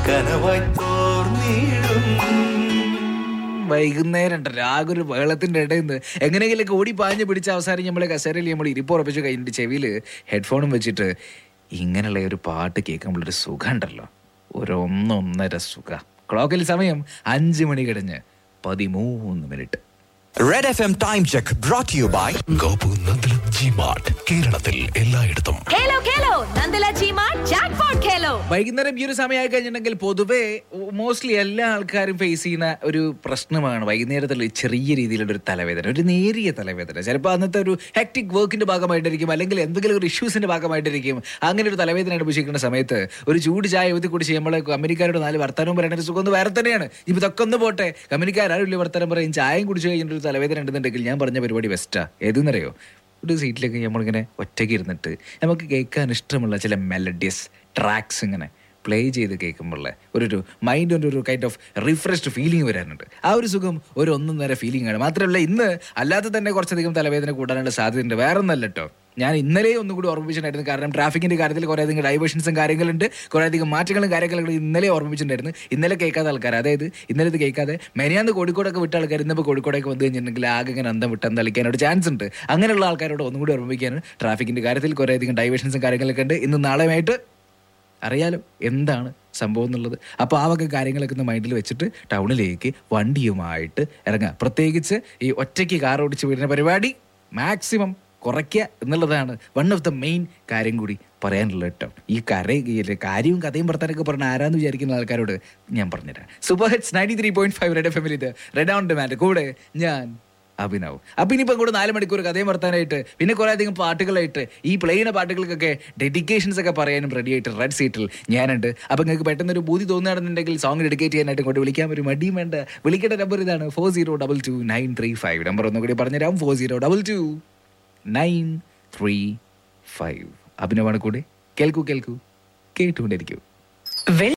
കനവായി തോർന്നിടും വൈകുന്നേരം ഉണ്ട് രാഗ ഒരു വെള്ളത്തിന്റെ ഇടയിൽ നിന്ന് എങ്ങനെയെങ്കിലൊക്കെ ഓടി പാഞ്ഞ് പിടിച്ച അവസാനം നമ്മളെ കസേരയിൽ നമ്മൾ ഇരിപ്പുറപ്പിച്ച് കഴിഞ്ഞിട്ട് ചെവിയിൽ ഹെഡ്ഫോണും വെച്ചിട്ട് ഇങ്ങനെയുള്ള ഒരു പാട്ട് കേൾക്കുമ്പോൾ ഒരു സുഖം ഉണ്ടല്ലോ ഒരു ഒന്നൊന്നര സുഖ ക്ലോക്കിൽ സമയം അഞ്ച് മണി കഴിഞ്ഞ് പതിമൂന്ന് minute red F M time check brought you by Gopu Nandanam G Mart കേരളത്തിൽ എല്ലായിടത്തും ഖേലോ ഖേലോ നന്ദല ചീമാ ജാക്ക്പോട്ട് ഖേലോ വൈകുന്നേരം ഈ ഒരു സമയമായി കഴിഞ്ഞിട്ടുണ്ടെങ്കിൽ പൊതുവേ മോസ്റ്റ്ലി എല്ലാ ആൾക്കാരും ഫേസ് ചെയ്യുന്ന ഒരു പ്രശ്നമാണ് വൈകുന്നേരത്തിൽ ചെറിയ രീതിയിലുള്ള ഒരു തലവേദന ഒരു നേരിയ തലവേദന ചിലപ്പോൾ അന്നത്തെ ഒരു ഹെക്ടിക് വർക്കിന്റെ ഭാഗമായിട്ടായിരിക്കും അല്ലെങ്കിൽ എന്തെങ്കിലും ഒരു ഇഷ്യൂസിന്റെ ഭാഗമായിട്ടായിരിക്കും അങ്ങനെ ഒരു തലവേദന അനുഭവിക്കുന്ന സമയത്ത് ഒരു ചൂട് ചായ ഊതി കുടിച്ച് നമ്മളെ കമ്പനിക്കാരോട് നാല് വർത്തമാനം പറയുന്ന ഒരു സുഖം ഒന്ന് വേറെ തന്നെയാണ് ഇപ്പൊ ഇതൊക്കെ ഒന്ന് പോട്ടെ കമ്പനിക്കാരും വലിയ വർത്തമാനം പറയും ചായയും കുടിച്ച് കഴിഞ്ഞിട്ട് ഒരു തലവേദന ഉണ്ടെന്നുണ്ടെങ്കിൽ ഞാൻ പറഞ്ഞ പരിപാടി ബെസ്റ്റാ ഏതെന്നറിയോ ഒരു സീറ്റിലേക്ക് നമ്മളിങ്ങനെ ഒറ്റയ്ക്ക് ഇരുന്നിട്ട് നമുക്ക് കേൾക്കാൻ ഇഷ്ടമുള്ള ചില മെലഡിയസ് ട്രാക്സ് ഇങ്ങനെ പ്ലേ ചെയ്ത് കേൾക്കുമ്പോഴുള്ള ഒരു ഒരു മൈൻഡ് ഒരു കൈൻഡ് ഓഫ് റിഫ്രഷ്ഡ് ഫീലിംഗ് വരാനുണ്ട് ആ ഒരു സുഖം ഒരു ഒന്നൊന്നര ഫീലിംഗ് ആണ് മാത്രമല്ല ഇന്ന് അല്ലാതെ തന്നെ കുറച്ചധികം തലവേദന കൂടാനുള്ള സാധ്യതയുണ്ട് വേറെ ഒന്നല്ല കേട്ടോ ഞാൻ ഇന്നലെ ഒന്നും കൂടി ഓർമ്മിച്ചിട്ടുണ്ടായിരുന്നു കാരണം ട്രാഫിക്കിന്റെ കാര്യത്തിൽ കുറേ അധികം ഡൈവേഷൻസും കാര്യങ്ങളുണ്ട് കുറേ അധികം മാറ്റങ്ങളും കാര്യങ്ങളും ഇന്നലെ ഓർമ്മിച്ചിട്ടുണ്ടായിരുന്നു ഇന്നലെ കേൾക്കാത്ത ആൾക്കാർ അതായത് ഇന്നലെ ഇത് കേൾക്കാതെ മെനിയാന്ന് കോഴിക്കോടൊക്കെ വിട്ട ആൾക്കാർ ഇന്നിപ്പോൾ കോഴിക്കോടൊക്കെ വന്നു കഴിഞ്ഞിട്ടുണ്ടെങ്കിൽ ആകെ ഇങ്ങനെ അന്തം വിട്ട് അന്തം കളിക്കാനൊരു ചാൻസ് ഉണ്ട് അങ്ങനെയുള്ള ആൾക്കാരോട് ഒന്നും കൂടി ഓർമ്മിക്കാനും ട്രാഫിക്കിന്റെ കാര്യത്തിൽ കുറേ അധികം ഡൈവേഷൻസും കാര്യങ്ങളൊക്കെ ഉണ്ട് ഇന്ന് നാളെയുമായിട്ട് അറിയാലോ എന്താണ് സംഭവം എന്നുള്ളത് അപ്പോൾ ആ വക കാര്യങ്ങളൊക്കെ ഒന്ന് മൈൻഡിൽ വെച്ചിട്ട് ടൗണിലേക്ക് വണ്ടിയുമായിട്ട് ഇറങ്ങുക പ്രത്യേകിച്ച് ഈ ഒറ്റയ്ക്ക് കാർ ഓടിച്ച് വീടുന്ന പരിപാടി മാക്സിമം കുറയ്ക്കുക എന്നുള്ളതാണ് വൺ ഓഫ് ദ മെയിൻ കാര്യം കൂടി പറയാനുള്ളത് കേട്ടോ ഈ കര ഈ കാര്യവും കഥയും വർത്താനൊക്കെ പറഞ്ഞ ആരാന്ന് വിചാരിക്കുന്ന ആൾക്കാരോട് ഞാൻ പറഞ്ഞുതരാം super hits ninety three point five red F എമ്മിൽ ഇത് റെഡ് ഓൺ ഡിമാൻഡ് കൂടെ ഞാൻ അഭിനവ് അപ്പൊ ഇനിയിപ്പം കൂടെ നാല് മണിക്കൂർ കഥയും വർത്താനായിട്ട് പിന്നെ കുറെ അധികം പാട്ടുകളായിട്ട് ഈ പ്ലെയിന പാട്ടുകൾക്കൊക്കെ ഡെഡിക്കേഷൻസ് ഒക്കെ പറയാനും റെഡി ആയിട്ട് റെഡ് സീറ്റിൽ ഞാനുണ്ട് അപ്പൊ നിങ്ങൾക്ക് പെട്ടെന്ന് ഒരു ബൂതി തോന്നുകയാണെന്നുണ്ടെങ്കിൽ സോങ് ഡെഡിക്കേറ്റ് ചെയ്യാനായിട്ട് ഇങ്ങോട്ട് വിളിക്കാൻ ഒരു മടിയും വേണ്ട വിളിക്കേണ്ട നമ്പർ ഇതാണ് four zero double two nine three five number ഒന്നുകൂടി പറഞ്ഞുതരാം four zero double two nine three five അഭിനവാണ് കൂടെ കേൾക്കൂ കേൾക്കൂ കേട്ടുകൊണ്ടിരിക്കൂ